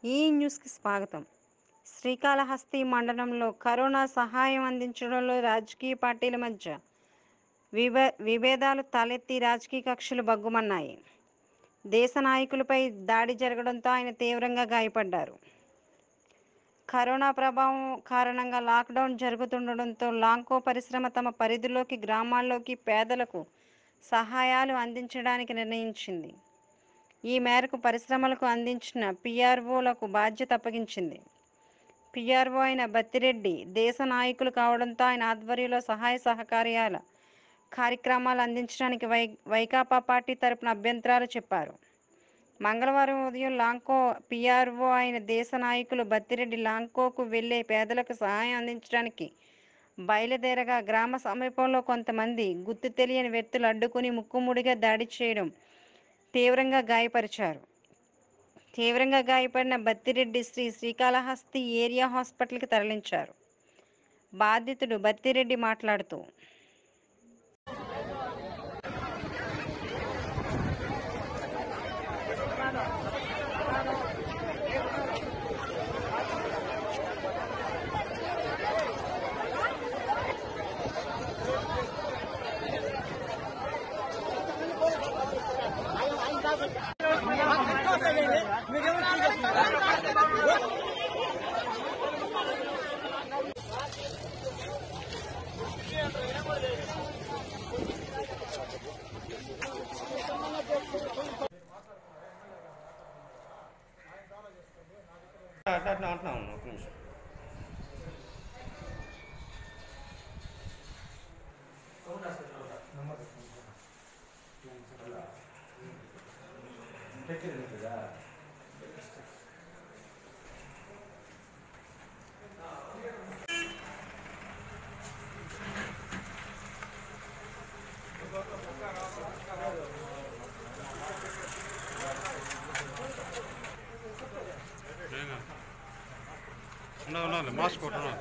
ఈ న్యూస్కి స్వాగతం శ్రీకాళహస్తి మండలంలో కరోనా సహాయం అందించడంలో రాజకీయ పార్టీల మధ్య విభ విభేదాలు తలెత్తి రాజకీయ కక్షలు బగ్గుమన్నాయి దేశ నాయకులపై దాడి జరగడంతో ఆయన తీవ్రంగా గాయపడ్డారు కరోనా ప్రభావం కారణంగా లాక్డౌన్ జరుగుతుండడంతో లాంకో పరిశ్రమ తమ పరిధిలోకి గ్రామాల్లోకి పేదలకు సహాయాలు అందించడానికి నిర్ణయించింది ఈ మేరకు పరిశ్రమలకు అందించిన పిఆర్ఓలకు బాధ్యత అప్పగించింది పిఆర్ఓ అయిన బత్తిరెడ్డి దేశ నాయకులు కావడంతో ఆయన ఆధ్వర్యంలో సహాయ సహకార్యాల కార్యక్రమాలు అందించడానికి వై వైకాపా పార్టీ తరపున అభ్యంతరాలు చెప్పారు మంగళవారం ఉదయం లాంకో పిఆర్ఓ అయిన దేశ నాయకులు బత్తిరెడ్డి లాంకోకు వెళ్లే పేదలకు సహాయం అందించడానికి బయలుదేరగా గ్రామ సమీపంలో కొంతమంది గుర్తు తెలియని వ్యక్తులు అడ్డుకుని ముక్కుముడిగా దాడి చేయడం తీవ్రంగా గాయపరిచారు తీవ్రంగా గాయపడిన బత్తిరెడ్డి శ్రీ శ్రీకాళహస్తి ఏరియా హాస్పిటల్కి తరలించారు బాధితుడు బత్తిరెడ్డి మాట్లాడుతూ అట్లా అట్లా అంటున్నా ఉన్నా ఒక నిమిషం ఉండాలి ఉండాలి మాస్క్ ఒకటి ఉండాలి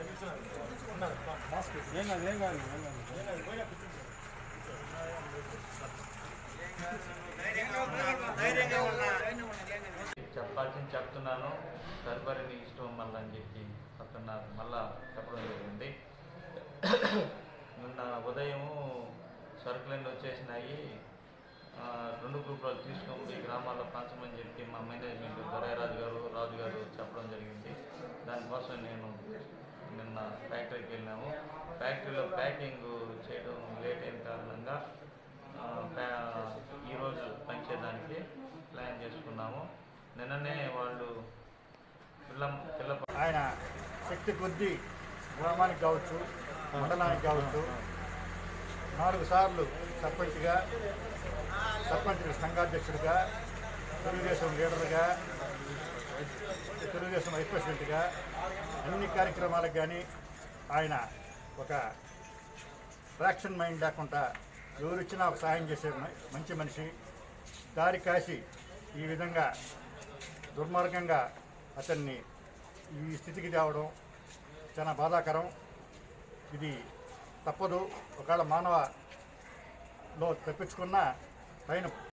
చెప్పాల్సింది చెప్తున్నాను తదుపరి నీ ఇష్టం మళ్ళీ అని చెప్పి చెప్తున్నారు మళ్ళా చెప్పడం జరిగింది నిన్న ఉదయము సరుకులన్నీ వచ్చేసినాయి ఆ, రెండు గ్రూపులు తీసుకొని ఈ గ్రామాల్లో పంచమని చెప్పి మా మేనేజ్మెంట్ దొరయరాజు గారు రాజు గారు చెప్పడం జరిగింది దానికోసం నేను నిన్న ఫ్యాక్టరీకి వెళ్ళాము ఫ్యాక్టరీలో ప్యాకింగ్ చేయడం లేట్ అయిన కారణంగా ఆ, ప్యా- ఈరోజు పనిచేయడానికి ప్లాన్ చేసుకున్నాము నిన్ననే వాళ్ళు పిల్ల పిల్ల ఆయన శక్తి కొద్దీ గ్రామానికి కావచ్చు మండలానికి కావచ్చు నాలుగు సార్లు సర్పంచ్గా సర్పంచ్ సంఘాధ్యక్షుడిగా తెలుగుదేశం లీడర్గా తెలుగుదేశం వైస్ ప్రెసిడెంట్గా అన్ని కార్యక్రమాలకు కానీ ఆయన ఒక ఫ్రాక్షన్ మైండ్ లేకుండా ఎవరు ఇచ్చినా ఒక సహాయం చేసే మ- మంచి మనిషి దారి కాసి ఈ విధంగా దుర్మార్గంగా అతన్ని ఈ స్థితికి తేవడం చాలా బాధాకరం ఇది తప్పదు ఒకవేళ మానవలో తప్పించుకున్న పైన